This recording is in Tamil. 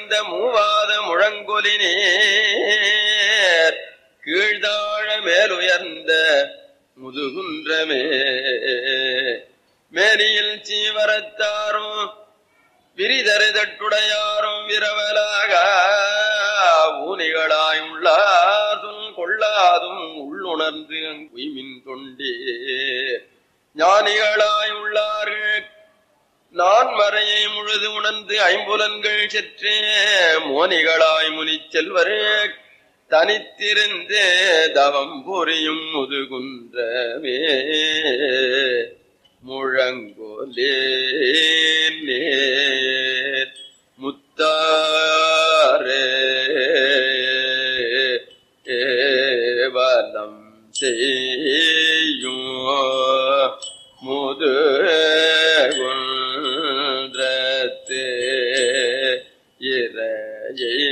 உயர்ந்த மூவாத முழங்கொலினேர் கீழ்தாழ மேலுயர்ந்த முதுகுன்றமே மேனியில் சீவரத்தாரும் விரிதறிதட்டுடையாரும் விரவலாக ஊனிகளாய் உள்ளாதும் கொள்ளாதும் உள்ளுணர்ந்து உய்மின் கொண்டே ஞானிகளாய் உள்ளார்கள் நான் மறையை முழுது உணர்ந்து ஐம்புலன்கள் செற்றே மோனிகளாய் முனிச் செல்வரே தனித்திருந்தே தவம் புரியும் முதுகுன்றமே முழங்கோலே நேர் முத்தாரே ஏவலம் செய்யும் முது குன்றத்தே இறையை